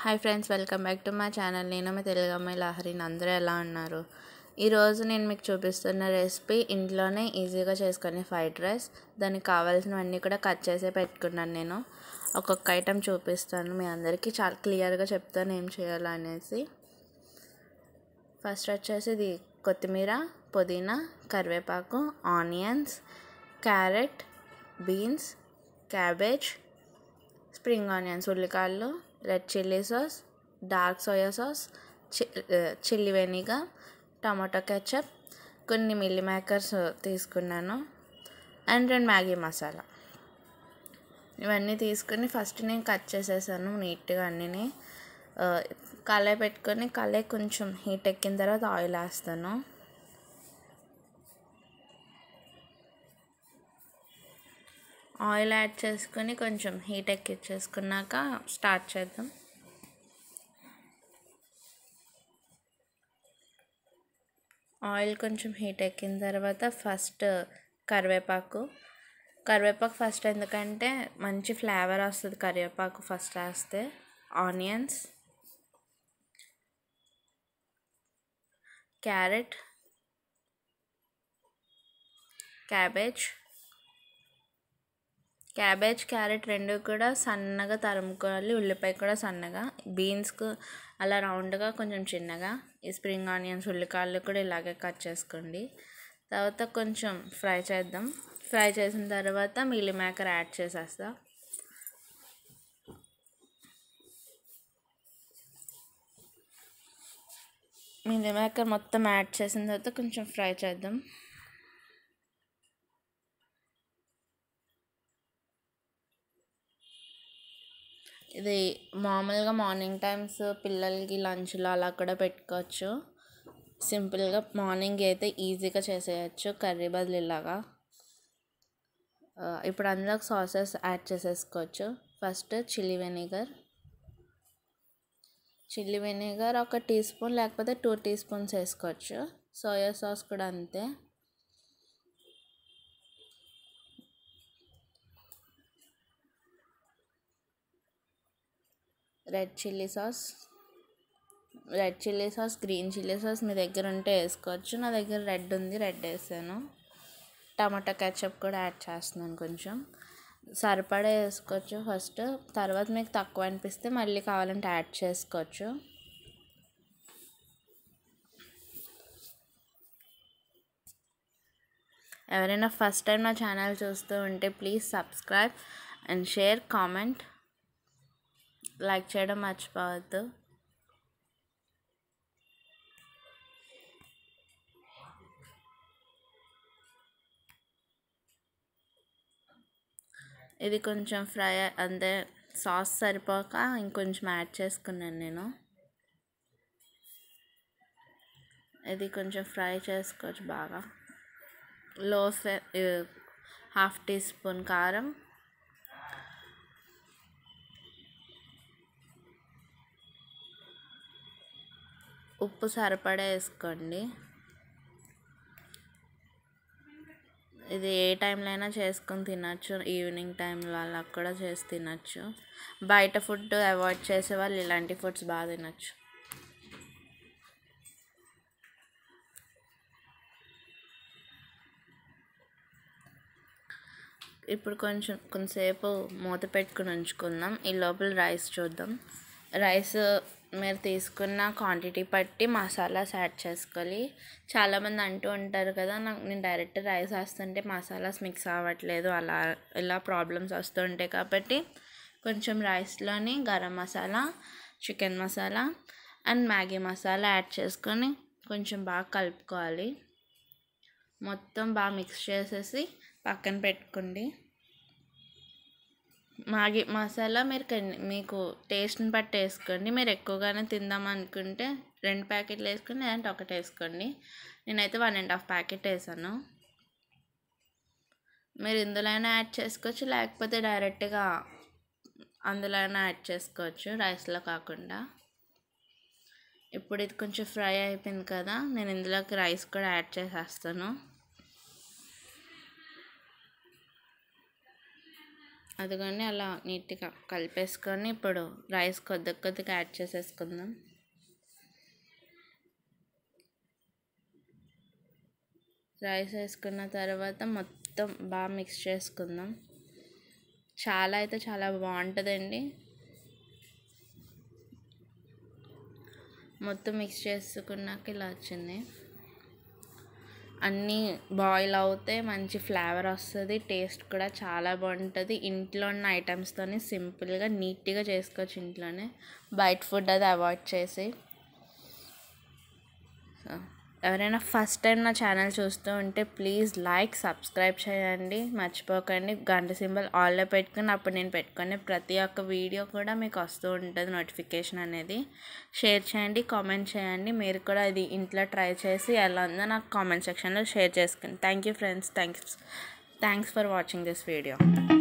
hi friends welcome back to my channel నేను మీ తెలుగు అమ్మాయి లహరిని అందరూ ఎలా ఉన్నారు ఈరోజు నేను మీకు చూపిస్తున్న రెసిపీ ఇంట్లోనే ఈజీగా చేసుకునే ఫ్రైడ్ రైస్ దానికి కావాల్సినవన్నీ కూడా కట్ చేసే పెట్టుకున్నాను నేను ఒక్కొక్క ఐటెం చూపిస్తాను మీ అందరికీ చాలా క్లియర్గా చెప్తాను ఏం చేయాలో అనేసి ఫస్ట్ వచ్చేసి ఇది కొత్తిమీర పుదీనా కరివేపాకు onions carrot beans cabbage spring onions ఉల్లికాయలు red chilli sauce dark soya sauce chilli vinegar tomato ketchup కొన్ని మిల్లీ మేకర్స్ తీసుకున్నాను అండ్ రెండు మ్యాగీ మసాలా ఇవన్నీ తీసుకుని ఫస్ట్ నేను కట్ చేసేసాను నీట్గా అన్నీ కళాయి పెట్టుకొని కళాయి కొంచెం హీట్ ఎక్కిన తర్వాత ఆయిల్ వేస్తాను ఆయిల్ యాడ్ చేసుకొని కొంచెం హీట్ ఎక్కించేసుకున్నాక స్టార్ట్ చేద్దాం ఆయిల్ కొంచెం హీట్ ఎక్కిన తర్వాత ఫస్ట్ కరివేపాకు కరివేపాకు ఫస్ట్ ఎందుకంటే మంచి ఫ్లేవర్ వస్తుంది కరివేపాకు ఫస్ట్ వేస్తే onions carrot cabbage cabbage carrot రెండు కూడా సన్నగా తరుముకోవాలి ఉల్లిపాయ కూడా సన్నగా బీన్స్కు అలా రౌండ్గా కొంచెం చిన్నగా ఈ స్ప్రింగ్ ఆనియన్స్ ఉల్లికాయలు కూడా ఇలాగే కట్ చేసుకోండి తర్వాత కొంచెం ఫ్రై చేద్దాం ఫ్రై చేసిన తర్వాత మిల్లీ మేకర్ యాడ్ చేసేస్తా మిల్లీ మేకర్ మొత్తం యాడ్ చేసిన తర్వాత కొంచెం ఫ్రై చేద్దాం ఇది మామూలుగా మార్నింగ్ టైమ్స్ పిల్లలకి లంచ్లో అలా కూడా పెట్టుకోవచ్చు సింపుల్గా మార్నింగ్ అయితే ఈజీగా చేసేయచ్చు కర్రీ బదులు ఇలాగా ఇప్పుడు అందులో సాసెస్ యాడ్ చేసేసుకోవచ్చు first chilli vinegar chilli vinegar ఒక టీ స్పూన్ లేకపోతే టూ టీ స్పూన్స్ వేసుకోవచ్చు సోయా సాస్ కూడా అంతే red chilli sauce red chilli sauce green chilli sauce మీ దగ్గర ఉంటే వేసుకోవచ్చు నా దగ్గర రెడ్ ఉంది రెడ్ వేసాను టమాటా కెచప్ కూడా యాడ్ చేస్తున్నాను కొంచెం సరిపడా వేసుకోవచ్చు ఫస్ట్ తర్వాత మీకు తక్కువ అనిపిస్తే మళ్ళీ కావాలంటే యాడ్ చేసుకోవచ్చు ఎవరైనా ఫస్ట్ టైం నా ఛానల్ చూస్తూ ఉంటే please subscribe and share comment like చేయడం మర్చిపోవద్దు ఇది కొంచెం ఫ్రై అంతే సాస్ సరిపోక ఇంకొంచెం యాడ్ చేసుకున్నాను నేను ఇది కొంచెం ఫ్రై చేసుకోవచ్చు బాగా లో హాఫ్ టీ స్పూన్ కారం ఉప్పు సరిపడా వేసుకోండి ఇది ఏ టైంలో అయినా చేసుకొని తినచ్చు ఈవినింగ్ టైంలో అలా కూడా చేసి తినచ్చు బయట ఫుడ్ అవాయిడ్ చేసే వాళ్ళు ఇలాంటి ఫుడ్స్ బాగా తినచ్చు ఇప్పుడు కొంచెం కొంతసేపు మూత పెట్టుకుని ఉంచుకుందాం ఈ లోపల రైస్ చూద్దాం రైస్ మీరు తీసుకున్న క్వాంటిటీ బట్టి మసాలాస్ యాడ్ చేసుకోవాలి చాలామంది అంటూ ఉంటారు కదా నాకు నేను డైరెక్ట్ రైస్ వేస్తుంటే మసాలాస్ మిక్స్ అవ్వట్లేదు అలా ఇలా ప్రాబ్లమ్స్ వస్తుంటాయి కాబట్టి కొంచెం రైస్లోని garam masala chicken masala and Maggi masala add చేసుకొని కొంచెం బాగా కలుపుకోవాలి మొత్తం బాగా మిక్స్ చేసేసి పక్కన పెట్టుకోండి మ్యాగీ మసాలా మీరు మీకు టేస్ట్ని బట్టి వేసుకోండి మీరు ఎక్కువగానే తిందాం అనుకుంటే రెండు ప్యాకెట్లు వేసుకొని లేదంటే ఒకటి వేసుకోండి నేనైతే వన్ అండ్ హాఫ్ ప్యాకెట్ వేసాను మీరు ఇందులోనే యాడ్ చేసుకోవచ్చు లేకపోతే డైరెక్ట్గా అందులోనే యాడ్ చేసుకోవచ్చు రైస్లో కాకుండా ఇప్పుడు ఇది కొంచెం ఫ్రై అయిపోయింది కదా నేను ఇందులోకి రైస్ కూడా యాడ్ చేసేస్తాను అదిగోండి అలా నీట్గా కలిపేసుకొని ఇప్పుడు రైస్ కొద్ది కొద్దిగా యాడ్ చేసేసుకుందాం రైస్ వేసుకున్న తర్వాత మొత్తం బాగా మిక్స్ చేసుకుందాం చాలా అయితే చాలా బాగుంటుందండి మొత్తం మిక్స్ చేసుకున్నాక ఇలా వచ్చింది అన్నీ బాయిల్ అవుతే మంచి ఫ్లేవర్ వస్తుంది టేస్ట్ కూడా చాలా బాగుంటుంది ఇంట్లో ఉన్న ఐటమ్స్తోని సింపుల్గా నీట్గా చేసుకోవచ్చు ఇంట్లోనే బయట ఫుడ్ అది అవాయిడ్ చేసి ఎవరైనా ఫస్ట్ టైం నా ఛానల్ చూస్తూ ఉంటే ప్లీజ్ లైక్ సబ్స్క్రైబ్ చేయండి మర్చిపోకండి గంట సింబల్ ఆల్లో పెట్టుకుని అప్పుడు నేను పెట్టుకునే ప్రతి ఒక్క వీడియో కూడా మీకు వస్తూ ఉంటుంది నోటిఫికేషన్ అనేది షేర్ చేయండి కామెంట్ చేయండి మీరు కూడా ఇది ఇంట్లో ట్రై చేసి ఎలా ఉందో నాకు కామెంట్ సెక్షన్లో షేర్ చేసుకోండి thank you friends thanks thanks for watching this video